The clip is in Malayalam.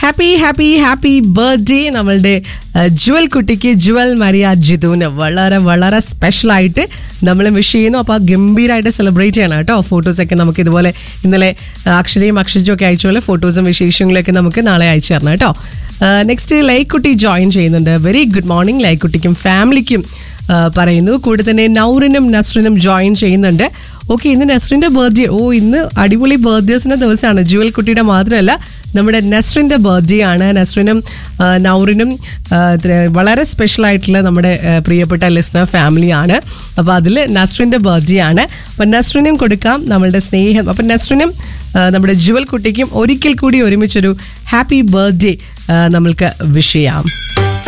ഹാപ്പി ഹാപ്പി ഹാപ്പി ബർത്ത്ഡേ നമ്മളുടെ അഹ്, ജുവൽ കുട്ടിക്ക് ജുവൽ മരിയ ജിതുവിന് വളരെ വളരെ സ്പെഷ്യൽ ആയിട്ട് നമ്മൾ വിഷ് ചെയ്യുന്നു അപ്പോൾ ഗംഭീരമായിട്ട് സെലിബ്രേറ്റ് ചെയ്യണം കേട്ടോ ഫോട്ടോസൊക്കെ നമുക്ക് ഇതുപോലെ ഇന്നലെ അഹ്, അക്ഷരയും അക്ഷരജും ഒക്കെ അയച്ച പോലെ ഫോട്ടോസും വിശേഷങ്ങളൊക്കെ നമുക്ക് നാളെ അയച്ചു തരണം കേട്ടോ നെക്സ്റ്റ് ലൈക്കുട്ടി ജോയിൻ ചെയ്യുന്നുണ്ട് വെരി ഗുഡ് മോർണിംഗ് ലൈക്കുട്ടിക്കും ഫാമിലിക്കും ആ, പറയുന്നു കൂടെ തന്നെ നൗറിനും നസ്റിനും ജോയിൻ ചെയ്യുന്നുണ്ട് ഓക്കെ ഇന്ന് നസ്റിന്റെ ബർത്ത്ഡേ ഓ ഇന്ന് അടിപൊളി ബർത്ത്ഡേസിന്റെ ദിവസമാണ് ജുവൽ കുട്ടിയുടെ മാത്രമല്ല നമ്മുടെ നസ്റിന്റെ ബർത്ത്ഡേ ആണ് നസ്റിനും ആ, നൗറിനും ആ, ഇത് വളരെ സ്പെഷ്യൽ ആയിട്ടുള്ള നമ്മുടെ ആ, പ്രിയപ്പെട്ട ലിസ്ണർ ഫാമിലിയാണ് അപ്പോൾ അതിൽ നസ്റിന്റെ ബർത്ത്ഡേ ആണ് അപ്പം നസ്റിനും കൊടുക്കാം നമ്മളുടെ സ്നേഹം അപ്പം നസ്റിനും ആ, നമ്മുടെ ജുവൽ കുട്ടിക്കും ഒരിക്കൽ കൂടി ഒരുമിച്ചൊരു ഹാപ്പി ബർത്ത്ഡേ നമ്മൾക്ക് വിഷ് ചെയ്യാം